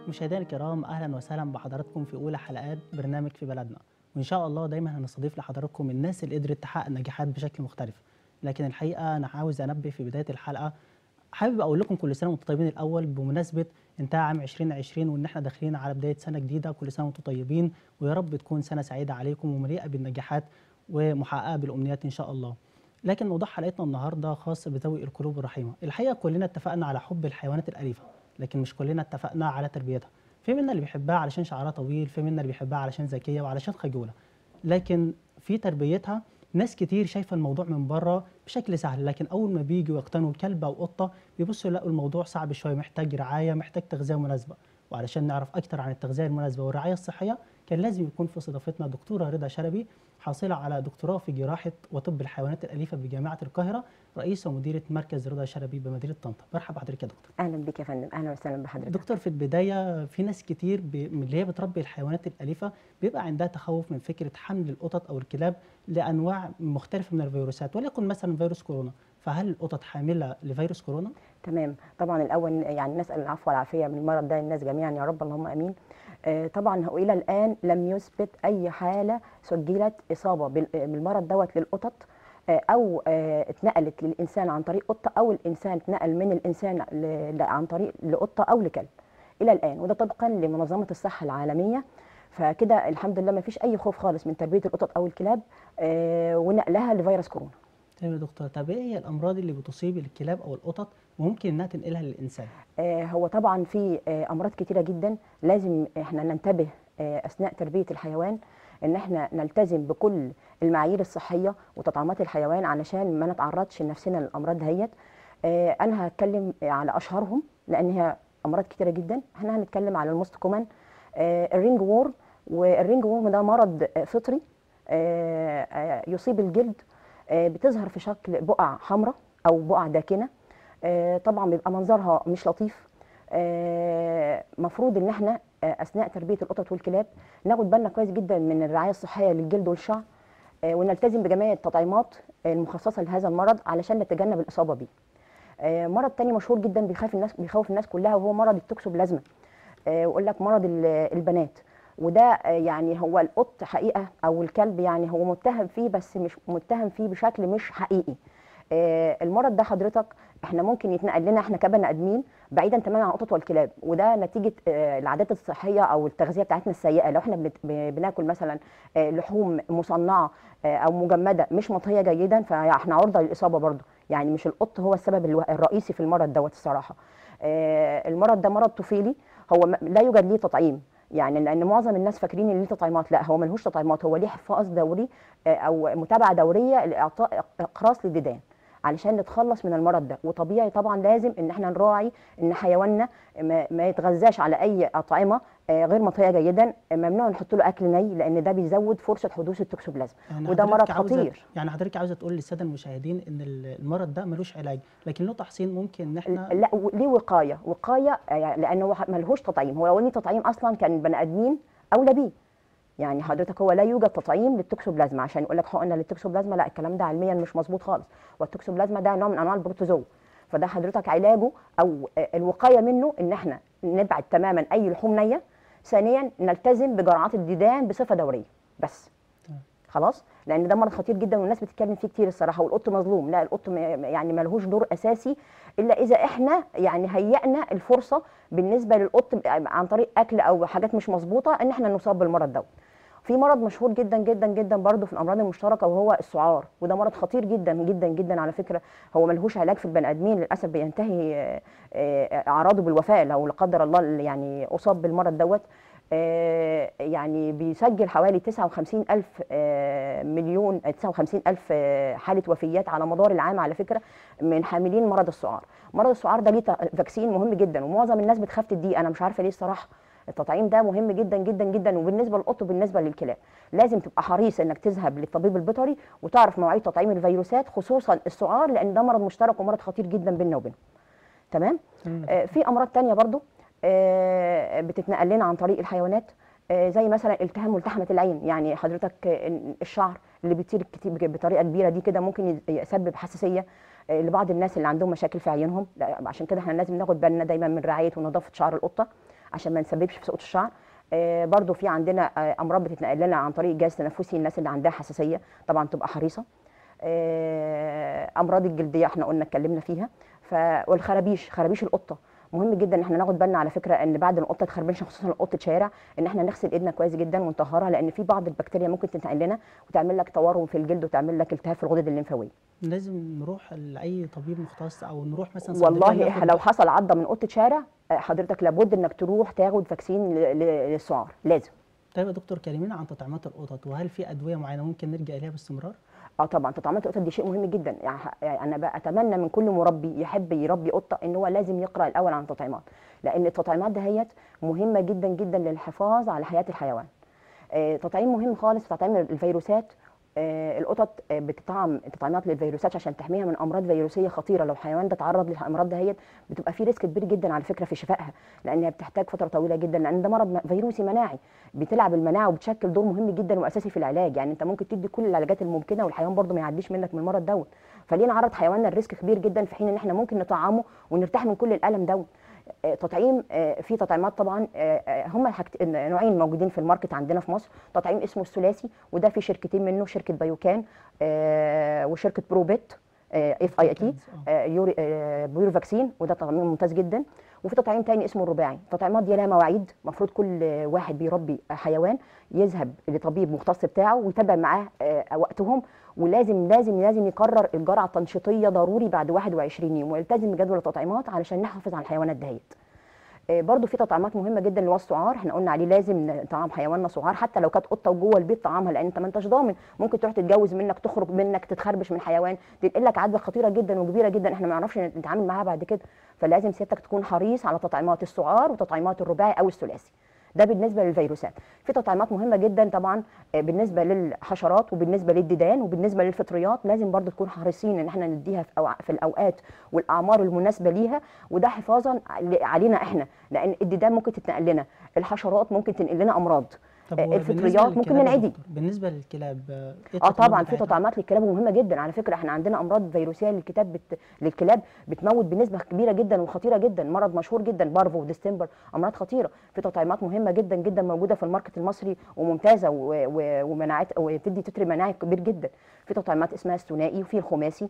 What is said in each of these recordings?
مشاهدينا الكرام اهلا وسهلا بحضراتكم في اولى حلقات برنامج في بلدنا وان شاء الله دايما هنستضيف لحضراتكم الناس اللي قدرت تحقق نجاحات بشكل مختلف لكن الحقيقه انا عاوز انبه في بدايه الحلقه حابب اقول لكم كل سنه وانتم طيبين الاول بمناسبه انتهاء عام 2020 وان احنا داخلين على بدايه سنه جديده كل سنه وانتم طيبين ويا رب تكون سنه سعيده عليكم ومليئه بالنجاحات ومحققه بالامنيات ان شاء الله لكن موضوع حلقتنا النهارده خاص بذوي القلوب الرحيمه الحقيقه كلنا اتفقنا على حب الحيوانات الاليفه لكن مش كلنا اتفقنا على تربيتها في منا اللي بيحبها علشان شعرها طويل في منا اللي بيحبها علشان ذكيه وعلشان خجوله لكن في تربيتها ناس كتير شايفه الموضوع من بره بشكل سهل لكن اول ما بيجوا يقتنوا كلب او قطه بيبصوا يلاقوا الموضوع صعب شويه محتاج رعايه محتاج تغذيه مناسبه وعلشان نعرف اكتر عن التغذيه المناسبه والرعايه الصحيه كان لازم يكون في استضافتنا دكتوره رضا شلبي حاصله على دكتوراه في جراحه وطب الحيوانات الاليفه بجامعه القاهره رئيسه ومديره مركز رضا شلبي بمدينه طنطا مرحبا بحضرتك يا دكتور اهلا بك يا فندم اهلا وسهلا بحضرتك دكتور في البدايه في ناس كتير ب- من اللي هي بتربي الحيوانات الاليفه بيبقى عندها تخوف من فكره حمل القطط او الكلاب لانواع مختلفه من الفيروسات وليكن مثلا فيروس كورونا فهل القطط حامله لفيروس كورونا؟ تمام طبعا الاول يعني نسال العفو والعافيه من المرض ده للناس جميعا يا رب اللهم امين آه طبعا هو الى الان لم يثبت اي حاله سجلت اصابه بال- بالمرض دوت للقطط آه، او آه، اتنقلت للانسان عن طريق قطه او الانسان اتنقل من الانسان ل- ل- عن طريق لقطه او لكلب الى الان وده طبقا لمنظمه الصحه العالميه فكده الحمد لله ما فيش اي خوف خالص من تربيه القطط او الكلاب آه، ونقلها لفيروس كورونا طيب يا دكتور طب ايه هي الامراض اللي بتصيب الكلاب او القطط وممكن انها تنقلها للانسان؟ آه، هو طبعا في آه، امراض كتيره جدا لازم احنا ننتبه آه، اثناء تربيه الحيوان ان احنا نلتزم بكل المعايير الصحيه وتطعيمات الحيوان علشان ما نتعرضش لنفسنا للامراض دهيت آه، انا هتكلم على اشهرهم لان هي امراض كتيره جدا احنا هنتكلم على الموست كومن الرينج وورم والرينج وورم ده مرض آه، فطري آه، آه، يصيب الجلد آه، بتظهر في شكل بقع حمراء او بقع داكنه آه، طبعا بيبقى منظرها مش لطيف آه، مفروض ان احنا آه، اثناء تربيه القطط والكلاب ناخد بالنا كويس جدا من الرعايه الصحيه للجلد والشعر آه، ونلتزم بجميع التطعيمات المخصصه لهذا المرض علشان نتجنب الاصابه بيه آه، مرض تاني مشهور جدا بيخاف الناس بيخوف الناس كلها وهو مرض التوكسوبلازما آه، ويقول لك مرض ال- البنات وده آه، يعني هو القط حقيقه او الكلب يعني هو متهم فيه بس مش متهم فيه بشكل مش حقيقي آه، المرض ده حضرتك احنا ممكن يتنقل لنا احنا كبني ادمين بعيدا تماما عن القطط والكلاب وده نتيجه آه، العادات الصحيه او التغذيه بتاعتنا السيئه لو احنا بنت- ب- بناكل مثلا آه، لحوم مصنعه آه، او مجمده مش مطهيه جيدا فاحنا عرضه للاصابه برضو يعني مش القط هو السبب الو- الرئيسي في المرض دوت الصراحه آه، المرض ده مرض طفيلي هو م- لا يوجد ليه تطعيم يعني لان معظم الناس فاكرين ان ليه تطعيمات لا هو ملهوش تطعيمات هو ليه حفاظ دوري آه، او متابعه دوريه لاعطاء اقراص للديدان علشان نتخلص من المرض ده وطبيعي طبعا لازم ان احنا نراعي ان حيواننا ما, ما يتغذاش على اي اطعمه آه، غير مطهيه جيدا آه، ممنوع نحط له اكل ني لان ده بيزود فرصه حدوث التوكسوبلازما يعني وده مرض حضرتك عاوزة- خطير يعني حضرتك عاوزه تقول للساده المشاهدين ان ال- المرض ده ملوش علاج لكن له تحصين ممكن ان احنا لا و- ليه وقايه وقايه آه، يعني لانه هو ملهوش تطعيم هو لو ليه تطعيم اصلا كان بني ادمين اولى بيه يعني حضرتك هو لا يوجد تطعيم للتوكسوبلازما عشان يقول لك حقنه للتوكسوبلازما لا الكلام ده علميا مش مظبوط خالص والتوكسوبلازما ده نوع من انواع البروتوزوا فده حضرتك علاجه او آه، الوقايه منه ان احنا نبعد تماما اي لحوم نيه ثانيا نلتزم بجرعات الديدان بصفه دوريه بس تمام. خلاص لان ده مرض خطير جدا والناس بتتكلم فيه كتير الصراحه والقط مظلوم لا القط م- يعني ملهوش دور اساسي الا اذا احنا يعني هيئنا الفرصه بالنسبه للقط عن طريق اكل او حاجات مش مظبوطه ان احنا نصاب بالمرض ده في مرض مشهور جدا جدا جدا برضه في الامراض المشتركه وهو السعار وده مرض خطير جدا جدا جدا على فكره هو ملهوش علاج في البني ادمين للاسف بينتهي آه، آه، اعراضه بالوفاه لو لا قدر الله يعني اصاب بالمرض دوت آه، يعني بيسجل حوالي 59 ألف آه، مليون آه، 59 ألف آه، حالة وفيات على مدار العام على فكرة من حاملين مرض السعار مرض السعار ده ليه ت- فاكسين مهم جدا ومعظم الناس بتخاف تديه أنا مش عارفة ليه الصراحة التطعيم ده مهم جدا جدا جدا وبالنسبه للقط وبالنسبه للكلاب لازم تبقى حريص انك تذهب للطبيب البيطري وتعرف مواعيد تطعيم الفيروسات خصوصا السعار لان ده مرض مشترك ومرض خطير جدا بيننا وبينهم تمام تمام. آه، في امراض تانية برضو آه، بتتنقل لنا عن طريق الحيوانات آه، زي مثلا التهاب ملتحمه العين يعني حضرتك آه، الشعر اللي بيطير كتير بطريقه كبيره دي كده ممكن يسبب حساسيه آه، لبعض الناس اللي عندهم مشاكل في عينهم لا، عشان كده احنا لازم ناخد بالنا دايما من رعايه ونظافه شعر القطه عشان ما نسببش في سقوط الشعر آه، برضو في عندنا آه، امراض بتتنقل لنا عن طريق الجهاز التنفسي الناس اللي عندها حساسيه طبعا تبقى حريصه آه، امراض الجلديه احنا قلنا اتكلمنا فيها ف والخرابيش خرابيش القطه مهم جدا ان احنا ناخد بالنا على فكره ان بعد ما القطه تخربش خصوصا قطه شارع ان احنا نغسل ايدنا كويس جدا ونطهرها لان في بعض البكتيريا ممكن تنتقل لنا وتعمل لك تورم في الجلد وتعمل لك التهاب في الغدد الليمفاويه لازم نروح لاي طبيب مختص او نروح مثلا صيدلية والله ناخد إحنا لو حصل عضه من قطه شارع آه، حضرتك لابد انك تروح تاخد فاكسين ل- ل- للسعار لازم طيب يا دكتور كلمينا عن تطعيمات القطط وهل في ادويه معينه ممكن نرجع اليها باستمرار؟ اه طبعا تطعيمات القطط دي شيء مهم جدا يعني ح- يعني انا بقى اتمنى من كل مربي يحب يربي قطه ان هو لازم يقرا الاول عن التطعيمات لان التطعيمات دهيت مهمه جدا جدا للحفاظ على حياه الحيوان آه، تطعيم مهم خالص تطعيم الفيروسات آه، القطط آه، بتطعم تطعيمات للفيروسات عشان تحميها من امراض فيروسيه خطيره لو الحيوان ده تعرض للامراض دهيت بتبقى في ريسك كبير جدا على فكره في شفائها لانها بتحتاج فتره طويله جدا لان ده مرض م- فيروسي مناعي بتلعب المناعه وبتشكل دور مهم جدا واساسي في العلاج يعني انت ممكن تدي كل العلاجات الممكنه والحيوان برضه ما يعديش منك من المرض دوت فليه نعرض حيواننا الريسك كبير جدا في حين ان احنا ممكن نطعمه ونرتاح من كل الالم دوت آه، تطعيم آه، في تطعيمات طبعا آه، آه، هم الحاجت- نوعين موجودين في الماركت عندنا في مصر تطعيم اسمه الثلاثي وده في شركتين منه شركه بايوكان آه، وشركه بروبيت اف اي تي آه. يوري آه، بيور فاكسين وده تطعيم ممتاز جدا وفي تطعيم تاني اسمه الرباعي التطعيمات دي لها مواعيد المفروض كل واحد بيربي حيوان يذهب لطبيب مختص بتاعه ويتابع معاه آه، وقتهم ولازم لازم لازم يقرر الجرعه التنشيطيه ضروري بعد 21 يوم ويلتزم بجدول التطعيمات علشان نحافظ على الحيوانات دهيت آه، برضو في تطعيمات مهمه جدا اللي هو السعار احنا قلنا عليه لازم نطعم حيواننا سعار حتى لو كانت قطه وجوه البيت طعامها لان انت ما انتش ضامن ممكن تروح تتجوز منك تخرج منك تتخربش من حيوان تنقل لك عدوى خطيره جدا وكبيره جدا احنا ما نعرفش نتعامل معاها بعد كده فلازم سيادتك تكون حريص على تطعيمات السعار وتطعيمات الرباعي او الثلاثي ده بالنسبه للفيروسات في تطعيمات مهمه جدا طبعا آه، بالنسبه للحشرات وبالنسبه للديدان وبالنسبه للفطريات لازم برضو تكون حريصين ان احنا نديها في, أوع- في الاوقات والاعمار المناسبه ليها وده حفاظا ع- علينا احنا لان الديدان ممكن تتنقل لنا الحشرات ممكن تنقل لنا امراض طب آه، هو الفطريات بالنسبة ممكن للكلاب يا ننعدي. دكتور، بالنسبه للكلاب آه، إيه اه التطعيمات طبعا في بتاعتها؟ تطعيمات للكلاب مهمه جدا على فكره احنا عندنا امراض فيروسيه للكتاب بت... للكلاب بتموت بنسبه كبيره جدا وخطيره جدا مرض مشهور جدا بارفو وديستمبر امراض خطيره في تطعيمات مهمه جدا جدا موجوده في الماركت المصري وممتازه و... و... ومناعات وتدي تتر مناعي كبير جدا في تطعيمات اسمها الثنائي وفي الخماسي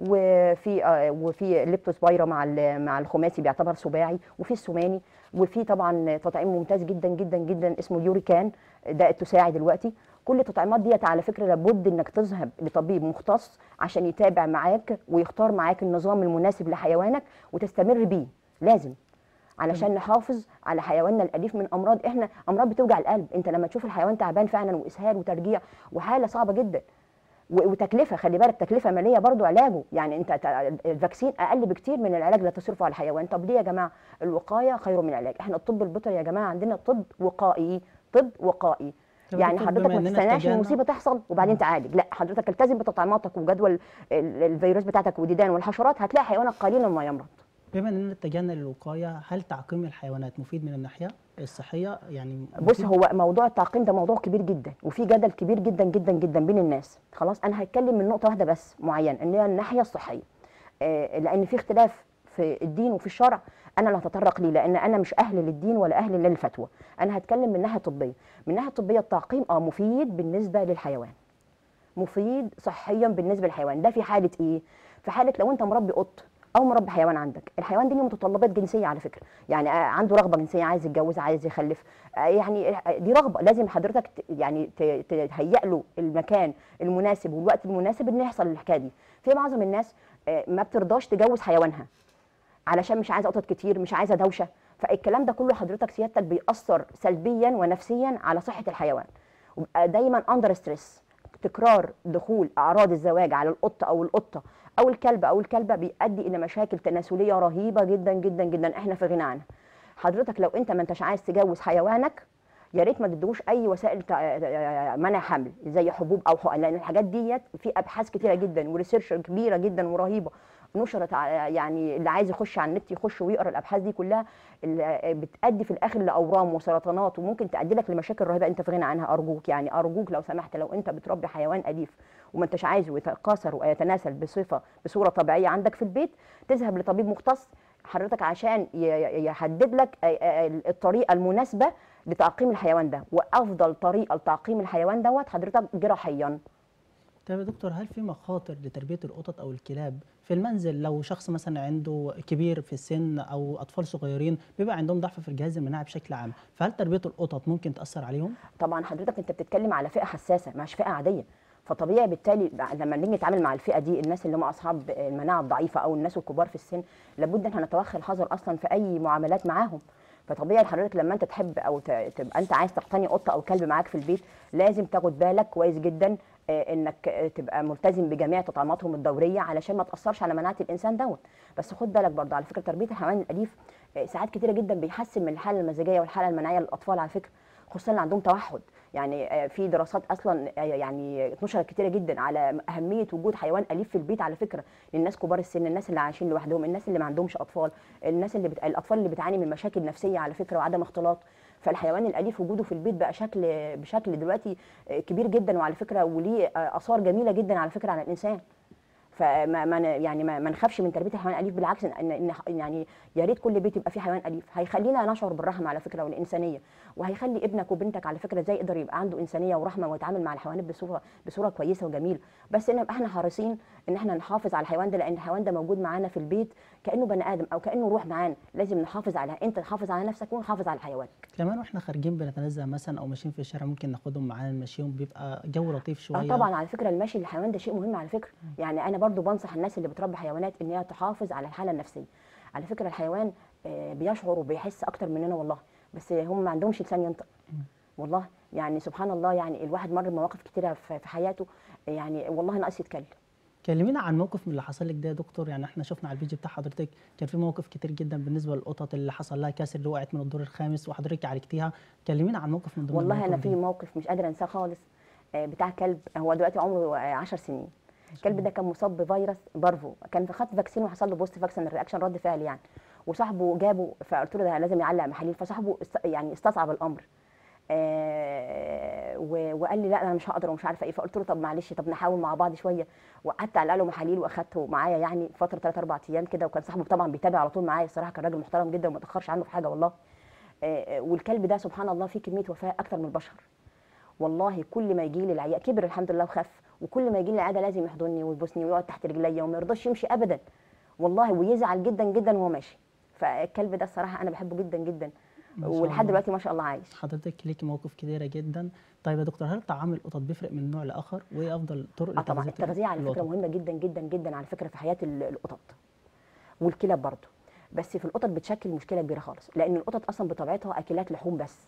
وفي آه، وفي الليبتوسبايرا مع ال- مع الخماسي بيعتبر سباعي وفي الثماني وفي طبعا تطعيم ممتاز جدا جدا جدا اسمه اليوريكان ده التساعي دلوقتي كل التطعيمات ديت على فكره لابد انك تذهب لطبيب مختص عشان يتابع معاك ويختار معاك النظام المناسب لحيوانك وتستمر بيه لازم علشان نحافظ على حيواننا الاليف من امراض احنا امراض بتوجع القلب انت لما تشوف الحيوان تعبان فعلا واسهال وترجيع وحاله صعبه جدا و- وتكلفه خلي بالك تكلفه ماليه برضو علاجه يعني انت ت- الفاكسين اقل بكتير من العلاج اللي تصرفه على الحيوان طب ليه يا جماعه الوقايه خير من العلاج احنا الطب البيطري يا جماعه عندنا طب وقائي طب وقائي طب يعني دكتور، حضرتك بما ما إننا تستناش اتجهنا- المصيبه تحصل وبعدين تعالج لا حضرتك التزم بتطعيماتك وجدول ال- الفيروس بتاعتك والديدان والحشرات هتلاقي حيوانك قليلا ما يمرض بما اننا اتجهنا للوقايه هل تعقيم الحيوانات مفيد من الناحيه الصحيه يعني بص مفيد؟ هو موضوع التعقيم ده موضوع كبير جدا وفي جدل كبير جدا جدا جدا بين الناس خلاص انا هتكلم من نقطه واحده بس معينه ان هي الناحيه الصحيه آه، لان في اختلاف في الدين وفي الشرع انا لا هتطرق ليه لان انا مش اهل للدين ولا اهل للفتوى انا هتكلم من ناحيه طبيه من ناحيه طبيه التعقيم اه مفيد بالنسبه للحيوان مفيد صحيا بالنسبه للحيوان ده في حاله ايه في حاله لو انت مربي قط او مربي حيوان عندك الحيوان دي ليه متطلبات جنسيه على فكره يعني آه، عنده رغبه جنسيه عايز يتجوز عايز يخلف آه، يعني آه، دي رغبه لازم حضرتك ت- يعني ت- تهيئ له المكان المناسب والوقت المناسب ان يحصل الحكايه دي في معظم الناس آه، ما بترضاش تجوز حيوانها علشان مش عايزه قطط كتير مش عايزه دوشه فالكلام ده كله حضرتك سيادتك بيأثر سلبيا ونفسيا على صحه الحيوان وبقى دايما اندر ستريس تكرار دخول اعراض الزواج على القط او القطه او الكلب او الكلبه بيؤدي الى مشاكل تناسليه رهيبه جدا جدا جدا احنا في غنى عنها حضرتك لو انت ما انتش عايز تجوز حيوانك يا ريت ما تدوش اي وسائل تع- منع حمل زي حبوب او حقن لان الحاجات ديت في ابحاث كتيره جدا وريسيرش كبيره جدا ورهيبه نشرت ع- يعني اللي عايز يخش على النت يخش ويقرا الابحاث دي كلها اللي بتؤدي في الاخر لاورام وسرطانات وممكن تؤدي لك لمشاكل رهيبه انت في غنى عنها ارجوك يعني ارجوك لو سمحت لو انت بتربي حيوان اليف وما انتش عايزه يتكاثر ويتناسل بصفه بصوره طبيعيه عندك في البيت تذهب لطبيب مختص حضرتك عشان ي- ي- يحدد لك آه، آه، الطريقه المناسبه لتعقيم الحيوان ده وافضل طريقه لتعقيم الحيوان دوت حضرتك جراحيا طيب يا دكتور هل في مخاطر لتربيه القطط او الكلاب في المنزل لو شخص مثلا عنده كبير في السن او اطفال صغيرين بيبقى عندهم ضعف في الجهاز المناعي بشكل عام فهل تربيه القطط ممكن تاثر عليهم طبعا حضرتك انت بتتكلم على فئه حساسه مش فئه عاديه فطبيعي بالتالي لما نيجي نتعامل مع الفئه دي الناس اللي هم اصحاب المناعه الضعيفه او الناس الكبار في السن لابد ان هنتوخى الحذر اصلا في اي معاملات معاهم فطبيعي حضرتك لما انت تحب او ت- تبقى انت عايز تقتني قطه او كلب معاك في البيت لازم تاخد بالك كويس جدا آه، انك آه، تبقى ملتزم بجميع تطعيماتهم الدوريه علشان ما تاثرش على مناعه الانسان دوت بس خد بالك برضه على فكره تربيه الحيوان الاليف آه، ساعات كتيره جدا بيحسن من الحاله المزاجيه والحاله المناعيه للاطفال على فكره خصوصا اللي عندهم توحد يعني آه، في دراسات اصلا آه، يعني اتنشرت كتيره جدا على اهميه وجود حيوان اليف في البيت على فكره للناس كبار السن الناس اللي عايشين لوحدهم الناس اللي ما عندهمش اطفال الناس اللي بت... الاطفال اللي بتعاني من مشاكل نفسيه على فكره وعدم اختلاط فالحيوان الاليف وجوده في البيت بقى شكل بشكل دلوقتي آه، كبير جدا وعلى فكره وليه آه، اثار جميله جدا على فكره على الانسان فما ما ن- يعني ما, ما نخافش من تربيه الحيوان الاليف بالعكس ان إن يعني يا ريت كل بيت يبقى فيه حيوان اليف هيخلينا نشعر بالرحمه على فكره والانسانيه وهيخلي ابنك وبنتك على فكره ازاي يقدر يبقى عنده انسانيه ورحمه ويتعامل مع الحيوانات بصوره بصوره كويسه وجميله بس ان نبقى احنا حريصين ان احنا نحافظ على الحيوان ده لان الحيوان ده موجود معانا في البيت كانه بني ادم او كانه روح معانا لازم نحافظ على انت تحافظ على نفسك ونحافظ على الحيوان كمان واحنا خارجين بنتنزه مثلا او ماشيين في الشارع ممكن ناخدهم معانا نمشيهم بيبقى جو لطيف شويه اه طبعا على فكره المشي للحيوان ده شيء مهم على فكره يعني انا برضو بنصح الناس اللي بتربي حيوانات ان هي تحافظ على الحاله النفسيه على فكره الحيوان آه، بيشعر وبيحس اكتر مننا والله بس هم ما عندهمش لسان ينطق والله يعني سبحان الله يعني الواحد مر بمواقف كتيره في في حياته يعني والله ناقص يتكلم كلمينا عن موقف من اللي حصل لك ده يا دكتور يعني احنا شفنا على الفيديو بتاع حضرتك كان في مواقف كتير جدا بالنسبه للقطط اللي حصل لها كسر اللي وقعت من الدور الخامس وحضرتك عالجتيها كلمينا عن موقف من ضمن والله انا المواقف في دي. موقف مش قادره انساه خالص آه، بتاع كلب هو دلوقتي عمره 10 سنين الكلب ده كان مصاب بفيروس بارفو كان في خط فاكسين وحصل له بوست فاكسين رياكشن رد فعل يعني وصاحبه جابه فقلت له ده لازم يعلق محاليل فصاحبه است... يعني استصعب الامر آه و... وقال لي لا انا مش هقدر ومش عارفه ايه فقلت له طب معلش طب نحاول مع بعض شويه وقعدت اعلق له محاليل واخدته معايا يعني فتره 3 4 ايام كده وكان صاحبه طبعا بيتابع على طول معايا الصراحه كان راجل محترم جدا وما تاخرش عنه في حاجه والله آه، آه، والكلب ده سبحان الله فيه كميه وفاه اكتر من البشر والله كل ما يجي لي العياء كبر الحمد لله وخف وكل ما يجي لي العياده لازم يحضني ويبوسني ويقعد تحت رجليا وما يرضاش يمشي ابدا والله ويزعل جدا جدا وهو ماشي فالكلب ده الصراحه انا بحبه جدا جدا ما شاء ولحد الله. دلوقتي ما شاء الله عايش حضرتك ليكي مواقف كتيره جدا طيب يا دكتور هل طعام القطط بيفرق من نوع لاخر وايه افضل طرق اه طبعا لتغذية التغذيه على فكره القطط؟ مهمه جدا جدا جدا على فكره في حياه ال- القطط والكلاب برضه بس في القطط بتشكل مشكله كبيره خالص لان القطط اصلا بطبيعتها اكلات لحوم بس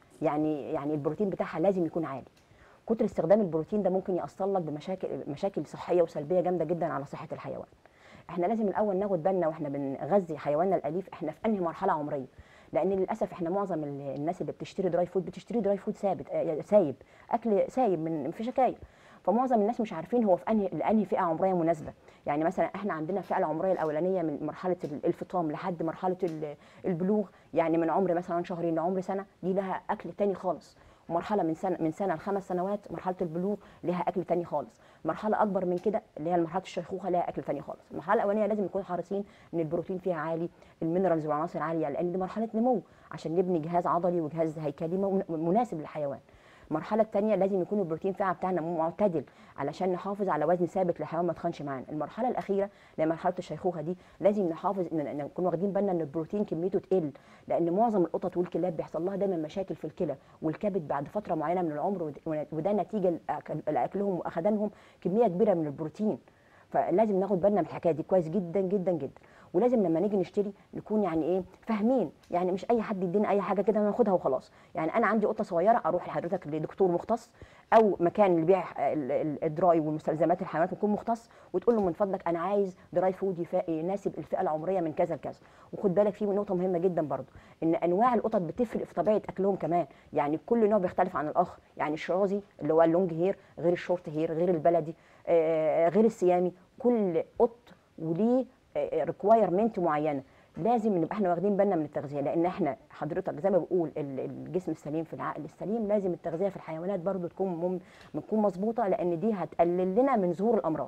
يعني يعني البروتين بتاعها لازم يكون عالي كتر استخدام البروتين ده ممكن يأثر لك بمشاكل مشاكل صحيه وسلبيه جامده جدا على صحه الحيوان احنا لازم الاول ناخد بالنا واحنا بنغذي حيواننا الاليف احنا في انهي مرحله عمريه لان للاسف احنا معظم ال- الناس اللي بتشتري دراي فود بتشتري دراي فود ثابت آه، سايب اكل سايب من في شكايه فمعظم الناس مش عارفين هو في انهي لانهي فئه عمريه مناسبه يعني مثلا احنا عندنا الفئه العمريه الاولانيه من مرحله ال- الفطام لحد مرحله ال- البلوغ يعني من عمر مثلا شهرين لعمر سنه دي لها اكل تاني خالص مرحله من سنه من سنه لخمس سنوات مرحله البلوغ لها اكل تاني خالص مرحله اكبر من كده اللي هي مرحله الشيخوخه لها اكل تاني خالص المرحله الاولانيه لازم نكون حريصين ان البروتين فيها عالي المينرالز والعناصر عاليه لان دي مرحله نمو عشان نبني جهاز عضلي وجهاز هيكلي مو- مناسب للحيوان المرحله الثانيه لازم يكون البروتين فيها بتاعنا معتدل علشان نحافظ على وزن ثابت للحيوان ما تخنش معانا المرحله الاخيره اللي هي مرحله الشيخوخه دي لازم نحافظ ان إن نكون واخدين بالنا ان البروتين كميته تقل لان معظم القطط والكلاب بيحصل لها دايما مشاكل في الكلى والكبد بعد فتره معينه من العمر ود- وده نتيجه لأكل- لاكلهم واخدانهم كميه كبيره من البروتين فلازم ناخد بالنا من الحكايه دي كويس جدا جدا جدا ولازم لما نيجي نشتري نكون يعني ايه فاهمين يعني مش اي حد يدينا اي حاجه كده ناخدها وخلاص يعني انا عندي قطه صغيره اروح لحضرتك لدكتور مختص او مكان اللي بيع ال- ال- الدراي والمستلزمات الحيوانات يكون مختص وتقول له من فضلك انا عايز دراي فود يفا- يناسب الفئه العمريه من كذا لكذا وخد بالك في نقطه مهمه جدا برضو ان انواع القطط بتفرق في طبيعه اكلهم كمان يعني كل نوع بيختلف عن الاخر يعني الشرازي اللي هو اللونج هير غير الشورت هير غير البلدي آه، غير السيامي كل قط وليه ريكوايرمنت معينه لازم نبقى احنا واخدين بالنا من التغذيه لان احنا حضرتك زي ما بقول ال- الجسم السليم في العقل السليم لازم التغذيه في الحيوانات برضو تكون مم... تكون مظبوطه لان دي هتقلل لنا من ظهور الامراض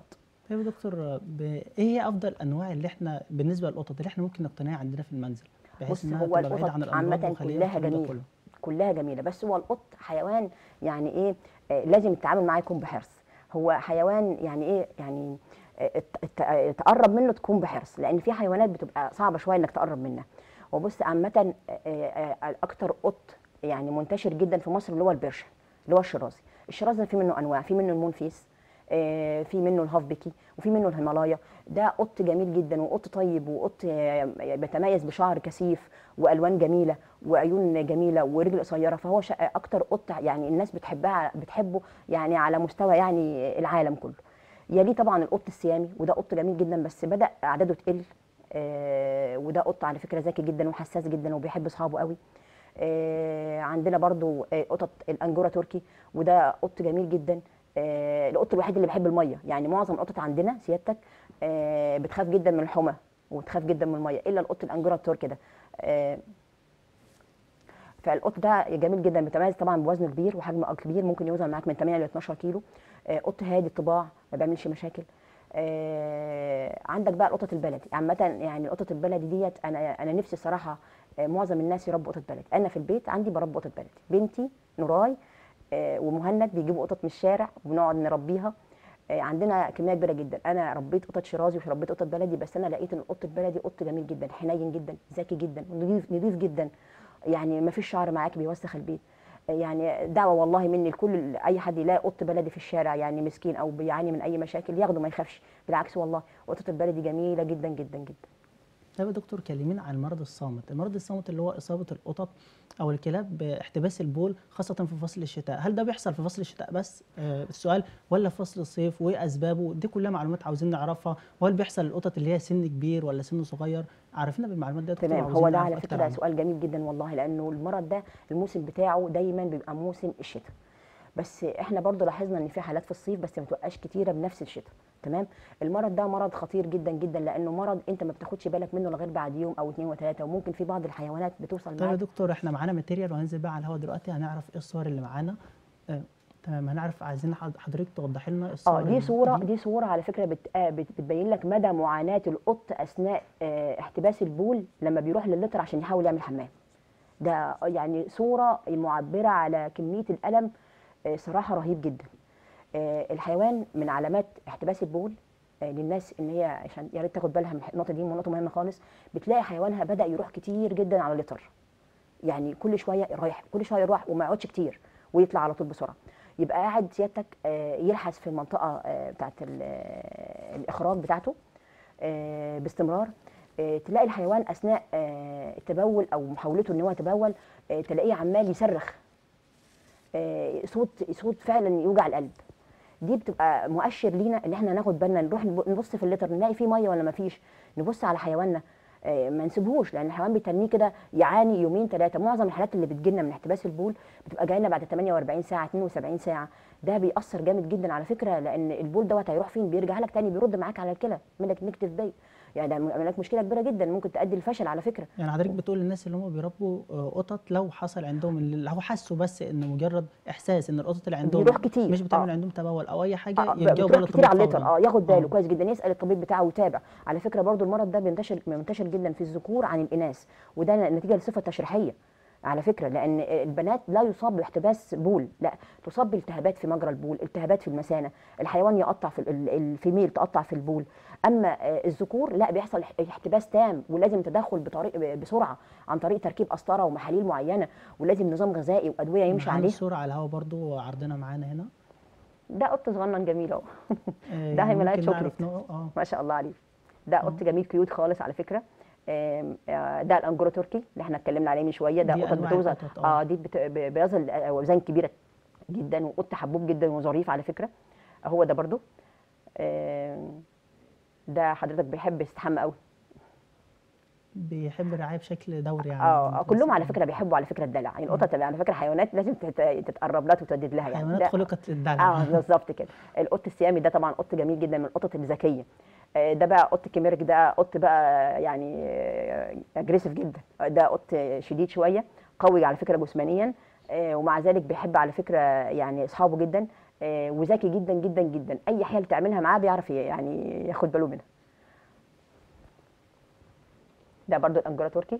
طيب يا دكتور ب... ايه هي افضل انواع اللي احنا بالنسبه للقطط اللي احنا ممكن نقتنيها عندنا في المنزل بحيث بص انها هو تبقى بعيده القطط عن الامراض عامة وخليه كلها والكلام ده جميلة. كله. كلها جميله بس هو القط حيوان يعني ايه آه، لازم التعامل معاه يكون بحرص هو حيوان يعني ايه يعني آه، الت- الت- تقرب منه تكون بحرص لان في حيوانات بتبقى صعبه شويه انك تقرب منها وبص عامه آه، آه، آه، اكتر قط يعني منتشر جدا في مصر اللي هو البرشن اللي هو الشرازي الشرازي ده في منه انواع في منه المونفيس آه، في منه الهاف بيكي وفي منه الهيمالايا ده قط جميل جدا وقط طيب وقط آه، بيتميز بشعر كثيف والوان جميله وعيون جميله ورجل قصيره فهو شا- اكتر قط يعني الناس بتحبها بتحبه يعني على مستوى يعني العالم كله يليه طبعا القط السيامي وده قط جميل جدا بس بدا اعداده تقل آه، وده قط على فكره ذكي جدا وحساس جدا وبيحب اصحابه قوي آه، عندنا برضو آه، قطط الانجورا تركي وده قط جميل جدا آه، القط الوحيد اللي بيحب الميه يعني معظم القطط عندنا سيادتك آه، بتخاف جدا من الحمى وبتخاف جدا من الميه الا القط الانجورا التركي ده آه، فالقط ده جميل جدا بيتميز طبعا بوزنه كبير وحجمه كبير ممكن يوزن معاك من 8 ل 12 كيلو آه، قط هادي الطباع ما بيعملش مشاكل آه، عندك بقى القطط البلدي عامه يعني القطط البلدي ديت انا انا نفسي صراحه آه، معظم الناس يربوا قطط بلدي انا في البيت عندي بربي قطط بلدي بنتي نوراي آه، ومهند بيجيبوا قطط من الشارع وبنقعد نربيها آه، عندنا كميه كبيره جدا انا ربيت قطط شيرازي وربيت قطط بلدي بس انا لقيت ان القط البلدي قط جميل جدا حنين جدا ذكي جدا نضيف نضيف جدا يعني ما فيش شعر معاك بيوسخ البيت يعني دعوه والله مني لكل اي حد يلاقي قط بلدي في الشارع يعني مسكين او بيعاني من اي مشاكل ياخده ما يخافش بالعكس والله قطط البلدي جميله جدا جدا جدا طيب يا دكتور كلمينا عن المرض الصامت المرض الصامت اللي هو اصابه القطط او الكلاب باحتباس البول خاصه في فصل الشتاء هل ده بيحصل في فصل الشتاء بس آه السؤال ولا في فصل الصيف وايه اسبابه دي كلها معلومات عاوزين نعرفها وهل بيحصل للقطط اللي هي سن كبير ولا سن صغير عرفنا بالمعلومات دي يا دكتور تمام وعاوزين هو ده نعرف على أكتر فكره عنه. سؤال جميل جدا والله لانه المرض ده الموسم بتاعه دايما بيبقى موسم الشتاء بس احنا برضو لاحظنا ان في حالات في الصيف بس ما بتبقاش كتيره بنفس الشتاء تمام المرض ده مرض خطير جدا جدا لانه مرض انت ما بتاخدش بالك منه لغير بعد يوم او اتنين وتلاته وممكن في بعض الحيوانات بتوصل طيب يا معاك دكتور احنا معانا ماتيريال وهننزل بقى على الهواء دلوقتي هنعرف ايه الصور اللي معانا آه تمام هنعرف عايزين حض- حضرتك توضحي لنا الصور اه دي اللي- صوره دي صوره على فكره بت... آه بت- بتبين لك مدى معاناه القط اثناء آه احتباس البول لما بيروح للتر عشان يحاول يعمل حمام ده يعني صوره معبره على كميه الالم آه صراحه رهيب جدا آه الحيوان من علامات احتباس البول آه للناس ان هي عشان يا ريت تاخد بالها من النقطه دي نقطه مهمه خالص بتلاقي حيوانها بدا يروح كتير جدا على اللتر يعني كل شويه رايح كل شويه يروح وما يقعدش كتير ويطلع على طول بسرعه يبقى قاعد سيادتك آه، يلحس في المنطقه آه، بتاعت ال- آه، الاخراج بتاعته آه، باستمرار آه، تلاقي الحيوان اثناء آه، التبول او محاولته ان هو يتبول آه، تلاقيه عمال يصرخ آه، صوت صوت فعلا يوجع القلب دي بتبقى مؤشر لينا ان احنا ناخد بالنا نروح نب- نبص في اللتر نلاقي فيه ميه ولا ما فيش نبص على حيواننا آه، ما نسيبهوش لان الحيوان بيتنيه كده يعاني يومين ثلاثه معظم الحالات اللي بتجيلنا من احتباس البول بتبقى جايه لنا بعد 48 ساعه 72 ساعه ده بيأثر جامد جدا على فكره لان البول دوت هيروح فين بيرجع لك تاني بيرد معاك على الكلى منك نكتف بي يعني ده عمل لك مشكله كبيره جدا ممكن تؤدي للفشل على فكره يعني حضرتك بتقول للناس اللي هم بيربوا آه، قطط لو حصل عندهم اللي هو حسوا بس ان مجرد احساس ان القطط اللي عندهم بيروح كتير. مش بتعمل آه. عندهم تبول او اي حاجه آه، يلجأوا بتروح بقى كتير على للطبيب اللتر فورا. اه ياخد باله آه. كويس جدا يسال الطبيب بتاعه ويتابع على فكره برضو المرض ده بينتشر منتشر جدا في الذكور عن الاناث وده نتيجه لصفه تشريحيه على فكره لان البنات لا يصاب باحتباس بول لا تصاب بالتهابات في مجرى البول التهابات في المثانه الحيوان يقطع في ال- الفيميل تقطع في البول اما آه، الذكور لا بيحصل اح- احتباس تام ولازم تدخل بطريق بسرعه عن طريق تركيب قسطره ومحاليل معينه ولازم نظام غذائي وادويه يمشي معانا عليه الصوره على الهواء برضو عرضنا معانا هنا ده قط صغنن جميل اهو آه، ده يعني هيملاية ممكن شوكليت. نعرف نوعه اه ما شاء الله عليه ده قط جميل كيوت خالص على فكره آم، آه، ده الانجورو تركي اللي احنا اتكلمنا عليه من شويه ده دي قطط أنواع بتوزن القطط، آه. اه دي بت- ب- بيصل اوزان كبيره جدا وقط حبوب جدا وظريف على فكره هو ده برضو آم، ده حضرتك بيحب يستحمى قوي بيحب الرعايه بشكل دوري يعني اه آه، كلهم على متوسط. فكره بيحبوا على فكره الدلع يعني القطط على فكره حيوانات لازم تت- تتقرب لها وتودد لها يعني حيوانات ده- خلقت للدلع اه بالظبط كده القط السيامي ده طبعا قط جميل جدا من القطط الذكيه آه، ده بقى قط كيميرك ده قط بقى يعني اجريسيف جدا آه، ده قط شديد شويه قوي على فكره جسمانيا آه، ومع ذلك بيحب على فكره يعني اصحابه جدا آه، وذكي جدا جدا جدا اي حاجه تعملها معاه بيعرف ي- يعني ياخد باله منها ده برضو الانجورا تركي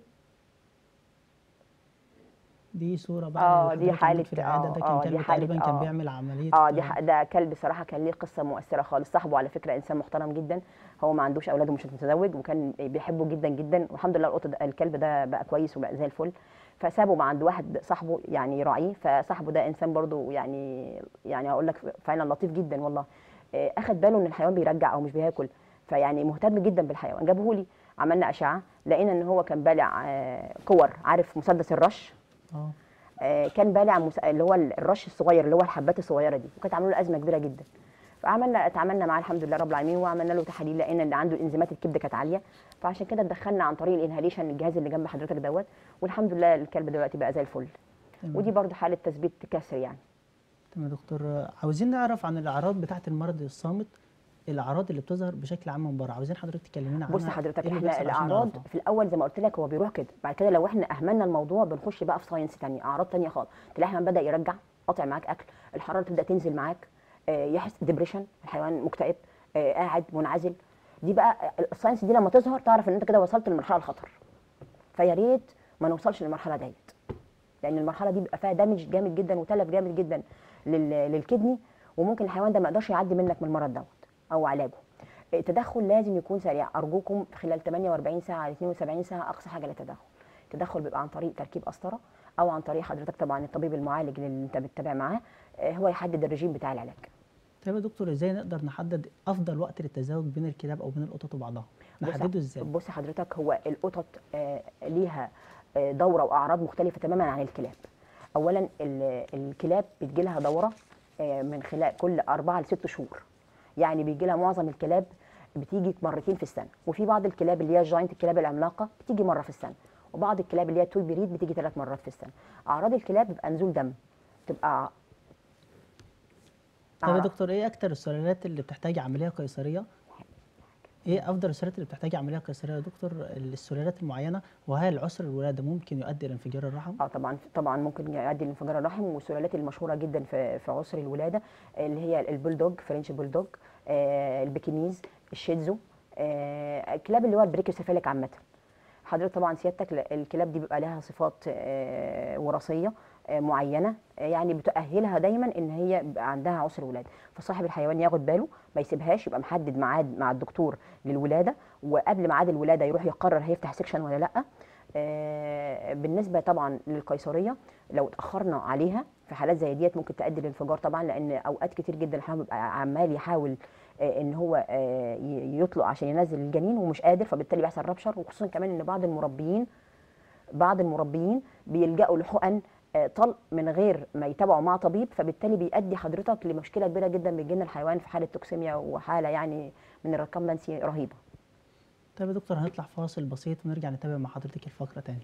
دي صوره بقى آه، اللي دي حضرتك عندك حالة- في العياده آه، ده آه، كان دي كلب حالة- تقريبا كان آه. بيعمل عمليه اه دي ح- ده كلب صراحه كان ليه قصه مؤثره خالص صاحبه على فكره انسان محترم جدا هو ما عندوش اولاد ومش متزوج وكان بيحبه جدا جدا والحمد لله القط ده الكلب ده بقى كويس وبقى زي الفل فسابه مع عند واحد صاحبه يعني يراعيه فصاحبه ده انسان برضو يعني يعني هقول لك فعلا لطيف جدا والله آه، اخد باله ان الحيوان بيرجع او مش بياكل فيعني مهتم جدا بالحيوان جابه لي عملنا اشعه لقينا ان هو كان بالع آه، كور عارف مسدس الرش اه آه، كان بالع مس... اللي هو الرش الصغير اللي هو الحبات الصغيره دي وكانت عامله له ازمه كبيره جدا فعملنا اتعاملنا معاه الحمد لله رب العالمين وعملنا له تحاليل لقينا ان عنده انزيمات الكبد كانت عاليه فعشان كده اتدخلنا عن طريق الانهاليشن الجهاز اللي جنب حضرتك دوت والحمد لله الكلب دلوقتي بقى زي الفل تمام. ودي برضو حاله تثبيت كسر يعني تمام يا دكتور عاوزين نعرف عن الاعراض بتاعه المرض الصامت الاعراض اللي بتظهر بشكل عام من بره عاوزين حضرتك تكلمينا عنها بص حضرتك إيه اللي احنا بيحصل عشان الاعراض نعرفها؟ في الاول زي ما قلت لك هو بيروح كده بعد كده لو احنا اهملنا الموضوع بنخش بقى في ساينس تانية اعراض تانية خالص تلاقي الحيوان بدا يرجع قاطع معاك اكل الحراره تبدا تنزل معاك آه، يحس ديبريشن الحيوان مكتئب آه، قاعد منعزل دي بقى الساينس دي لما تظهر تعرف ان انت كده وصلت لمرحله الخطر فيا ريت ما نوصلش للمرحله ديت لان المرحله دي بيبقى فيها دامج جامد جدا وتلف جامد جدا لل- للكدني وممكن الحيوان ده ما يقدرش يعدي منك من المرض دوت او علاجه التدخل لازم يكون سريع ارجوكم خلال 48 ساعه ل 72 ساعه اقصى حاجه للتدخل التدخل بيبقى عن طريق تركيب قسطره او عن طريق حضرتك طبعا الطبيب المعالج اللي انت بتتابع معاه آه، هو يحدد الرجيم بتاع العلاج طيب يا دكتور ازاي نقدر نحدد افضل وقت للتزاوج بين الكلاب او بين القطط وبعضها بص- نحدده ازاي بص حضرتك هو القطط آه، ليها آه، دوره واعراض مختلفه تماما عن الكلاب اولا ال- الكلاب بتجي لها دوره آه، من خلال كل اربعه لست شهور يعني بيجي لها معظم الكلاب بتيجي مرتين في السنه وفي بعض الكلاب اللي هي الجاينت الكلاب العملاقه بتيجي مره في السنه وبعض الكلاب اللي هي توي بريد بتيجي ثلاث مرات في السنه اعراض الكلاب بيبقى نزول دم تبقى طيب يا أعراض. دكتور ايه اكتر السلالات اللي بتحتاج عمليه قيصريه ايه افضل السلالات اللي بتحتاج عمليه قيصريه يا دكتور السلالات المعينه وهل عسر الولاده ممكن يؤدي الى انفجار الرحم اه طبعا طبعا ممكن يؤدي لانفجار الرحم والسلالات المشهوره جدا في في عسر الولاده اللي هي البولدوج فرنش بولدوج آه البكينيز الشيتزو آه الكلاب اللي هو البريكوسيفاليك عامه حضرتك طبعا سيادتك ل- الكلاب دي بيبقى لها صفات آه وراثيه آه معينه آه يعني بتؤهلها دايما ان هي بيبقى عندها عسر ولاده فصاحب الحيوان ياخد باله ما يسيبهاش يبقى محدد ميعاد مع الدكتور للولاده وقبل ميعاد الولاده يروح يقرر هيفتح سكشن ولا لا آه، بالنسبه طبعا للقيصريه لو اتاخرنا عليها في حالات زي ديت ممكن تؤدي للانفجار طبعا لان اوقات كتير جدا الحيوان بيبقى عمال يحاول آه، ان هو آه، ي- يطلق عشان ينزل الجنين ومش قادر فبالتالي بيحصل ربشر وخصوصا كمان ان بعض المربيين بعض المربيين بيلجأوا لحقن آه، طلق من غير ما يتابعوا مع طبيب فبالتالي بيؤدي حضرتك لمشكله كبيره جدا بيجي لنا الحيوان في حاله توكسيميا وحاله يعني من الريكمبنسي رهيبه طيب يا دكتور هنطلع فاصل بسيط ونرجع نتابع مع حضرتك الفقره تاني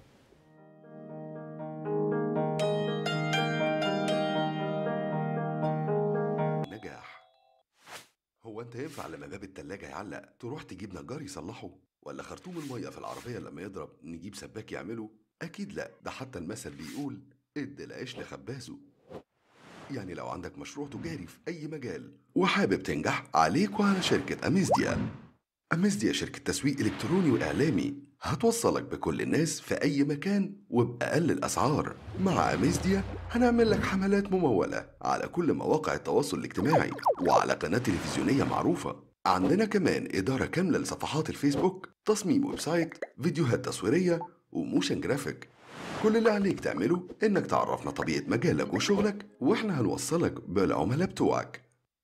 نجاح هو انت ينفع لما باب التلاجة يعلق تروح تجيب نجار يصلحه ولا خرطوم المية في العربية لما يضرب نجيب سباك يعمله اكيد لا ده حتى المثل بيقول ادي العيش لخبازه يعني لو عندك مشروع تجاري في اي مجال وحابب تنجح عليك وعلى شركة اميزديا اميزديا شركة تسويق الكتروني واعلامي هتوصلك بكل الناس في اي مكان وباقل الاسعار مع اميزديا هنعمل لك حملات ممولة على كل مواقع التواصل الاجتماعي وعلى قناة تلفزيونية معروفة عندنا كمان إدارة كاملة لصفحات الفيسبوك تصميم ويب سايت فيديوهات تصويرية وموشن جرافيك كل اللي عليك تعمله إنك تعرفنا طبيعة مجالك وشغلك وإحنا هنوصلك بالعملاء بتوعك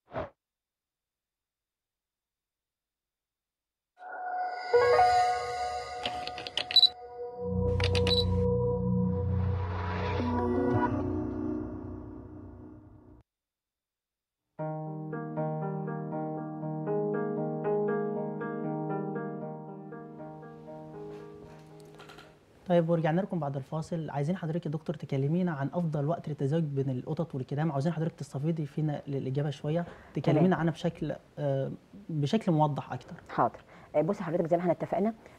طيب ورجعنا لكم بعد الفاصل عايزين حضرتك يا دكتور تكلمينا عن افضل وقت للتزاوج بين القطط والكلام عاوزين حضرتك تستفيضي فينا للاجابه شويه تكلمينا عنها بشكل آه، بشكل موضح اكتر حاضر آه، بصي حضرتك زي ما احنا اتفقنا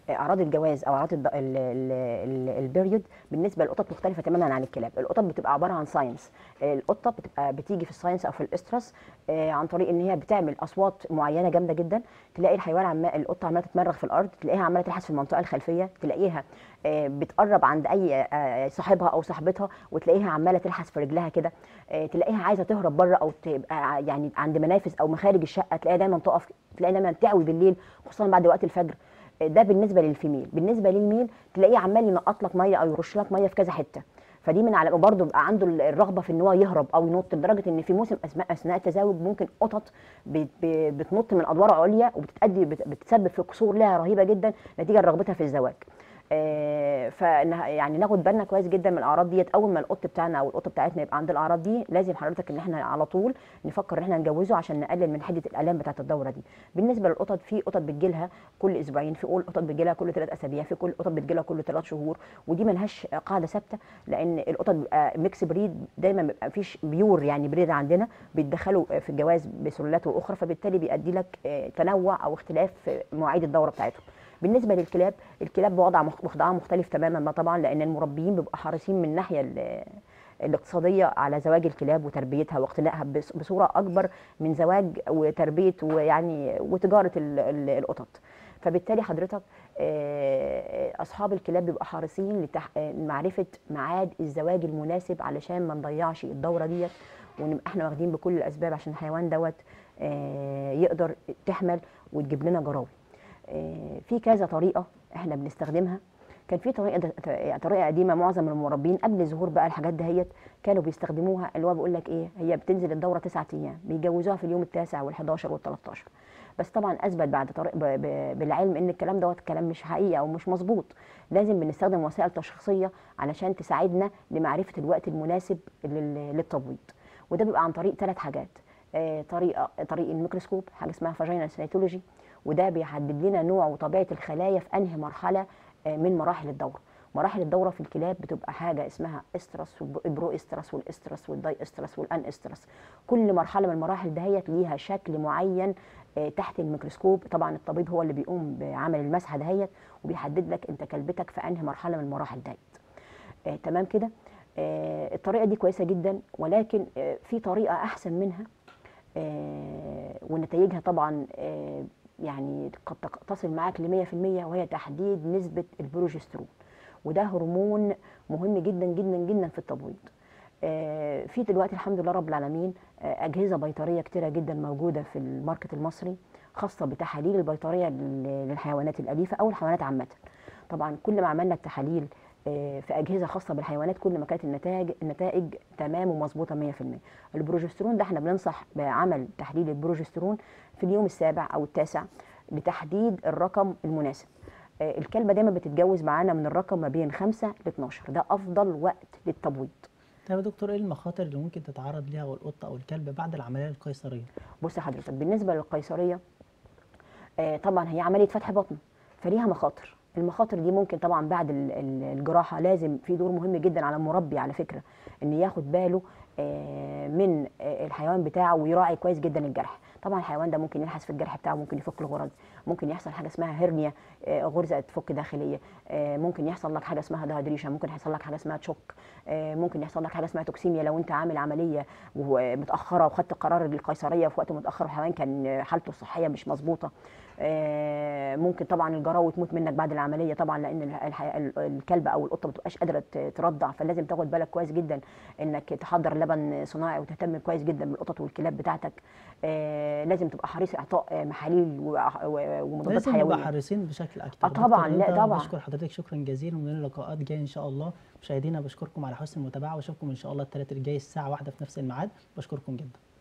آه، اعراض الجواز او اعراض الد- ال- ال- ال- البيريود بالنسبه للقطط مختلفه تماما عن الكلاب القطط بتبقى عباره عن ساينس القطه بتبقى بتيجي في الساينس او في الاسترس آه، عن طريق ان هي بتعمل اصوات معينه جامده جدا تلاقي الحيوان عمال القطه عماله تتمرغ في الارض تلاقيها عماله تلحس في المنطقه الخلفيه تلاقيها آه، بتقرب عند اي آه، صاحبها او صاحبتها وتلاقيها عماله تلحس في رجلها كده آه، تلاقيها عايزه تهرب بره او تبقى ع- يعني عند منافذ او مخارج الشقه تلاقيها دايما تقف تلاقيها دايما تعوي بالليل خصوصا بعد وقت الفجر آه، ده بالنسبه للفيميل بالنسبه للميل تلاقيه عمال ينقط لك ميه او يرش لك ميه في كذا حته فدي من على برضه بيبقى عنده الرغبه في ان هو يهرب او ينط لدرجه ان في موسم أسماء اثناء التزاوج ممكن قطط بت- ب- بتنط من ادوار عليا وبتأدي بت- بتسبب في قصور لها رهيبه جدا نتيجه لرغبتها في الزواج آه، فإنها- يعني ناخد بالنا كويس جدا من الاعراض ديت اول ما القط بتاعنا او القطه بتاعتنا يبقى عند الاعراض دي لازم حضرتك ان احنا على طول نفكر ان احنا نجوزه عشان نقلل من حده الالام بتاعه الدوره دي بالنسبه للقطط في قطط بتجيلها كل اسبوعين في قطط بتجيلها كل ثلاث اسابيع في كل قطط بتجيلها كل ثلاث شهور ودي ملهاش قاعده ثابته لان القطط بيبقى ميكس بريد دايما بيبقى مفيش بيور يعني بريد عندنا بيتدخلوا في الجواز بسلالات واخرى فبالتالي بيؤدي لك آه، تنوع او اختلاف في مواعيد الدوره بتاعتهم بالنسبه للكلاب الكلاب بوضع مخ- وضعها مختلف تماما ما طبعا لان المربيين بيبقوا حريصين من الناحيه ال- الاقتصاديه على زواج الكلاب وتربيتها واقتنائها بص- بصوره اكبر من زواج وتربيه ويعني وتجاره ال- ال- القطط فبالتالي حضرتك آه، اصحاب الكلاب بيبقوا حريصين لتح- آه، لمعرفه ميعاد الزواج المناسب علشان ما نضيعش الدوره ديت ونبقى احنا واخدين بكل الاسباب عشان الحيوان دوت آه، يقدر تحمل وتجيب لنا جراوي آه، في كذا طريقه احنا بنستخدمها كان في طريقه د- طريقه قديمه معظم المربين قبل ظهور بقى الحاجات دهيت كانوا بيستخدموها اللي هو بيقول لك ايه هي بتنزل الدوره تسعة ايام بيجوزوها في اليوم التاسع وال11 وال13 بس طبعا اثبت بعد طريق ب- ب- بالعلم ان الكلام دوت كلام مش حقيقي او مش مظبوط لازم بنستخدم وسائل تشخيصيه علشان تساعدنا لمعرفه الوقت المناسب لل- للتبويض وده بيبقى عن طريق ثلاث حاجات آه، طريقه طريق الميكروسكوب حاجه اسمها فاجينال سيتولوجي وده بيحدد لنا نوع وطبيعه الخلايا في انهي مرحله آه، من مراحل الدوره مراحل الدوره في الكلاب بتبقى حاجه اسمها استرس والبرو استرس والاسترس والداي استرس والان استرس كل مرحله من المراحل دهيت ليها شكل معين آه، تحت الميكروسكوب طبعا الطبيب هو اللي بيقوم بعمل المسحه دهيت وبيحدد لك انت كلبتك في انهي مرحله من المراحل دهيت آه، تمام كده آه، الطريقه دي كويسه جدا ولكن آه، في طريقه احسن منها آه، ونتائجها طبعا آه، يعني قد تق- تصل معاك ل 100% وهي تحديد نسبه البروجسترون وده هرمون مهم جدا جدا جدا في التبويض آه، في دلوقتي الحمد لله رب العالمين آه، اجهزه بيطريه كتيره جدا موجوده في الماركت المصري خاصه بتحاليل البيطريه لل- للحيوانات الاليفه او الحيوانات عامه طبعا كل ما عملنا التحاليل آه، في اجهزه خاصه بالحيوانات كل ما كانت النتائج النتائج تمام ومظبوطه 100% البروجسترون ده احنا بننصح بعمل تحليل البروجسترون في اليوم السابع او التاسع لتحديد الرقم المناسب آه، الكلبه دايما بتتجوز معانا من الرقم ما بين 5 ل 12 ده افضل وقت للتبويض طيب يا دكتور ايه المخاطر اللي ممكن تتعرض ليها القطه او الكلب بعد العمليه القيصريه بص حضرتك بالنسبه للقيصريه آه، طبعا هي عمليه فتح بطن فليها مخاطر المخاطر دي ممكن طبعا بعد ال- ال- الجراحه لازم في دور مهم جدا على المربي على فكره ان ياخد باله آه، من آه، الحيوان بتاعه ويراعي كويس جدا الجرح طبعا الحيوان ده ممكن يلحس في الجرح بتاعه ممكن يفك الغرز ممكن يحصل حاجه اسمها هرنيا آه، غرزه تفك داخليه آه، ممكن يحصل لك حاجه اسمها دهيدريشن ممكن يحصل لك حاجه اسمها تشوك آه، ممكن يحصل لك حاجه اسمها توكسيميا لو انت عامل عمليه ومتاخره وخدت قرار القيصريه في وقت متاخر والحيوان كان حالته الصحيه مش مظبوطه آه، ممكن طبعا الجراوه تموت منك بعد العمليه طبعا لان الح- الح- ال- الكلب او القطه ما بتبقاش قادره ت- ترضع فلازم تاخد بالك كويس جدا انك تحضر لبن صناعي وتهتم كويس جدا بالقطط والكلاب بتاعتك آه، لازم تبقى حريص اعطاء آه، محاليل وأح- و- ومضادات لازم نبقى حيويه حريصين بشكل اكتر آه طبعاً، دكتور لا هدى، طبعاً. بشكر حضرتك شكرا جزيلا ومن اللقاءات جايه ان شاء الله مشاهدينا بشكركم على حسن المتابعه واشوفكم ان شاء الله الثلاث الجاي الساعه واحدة في نفس الميعاد بشكركم جدا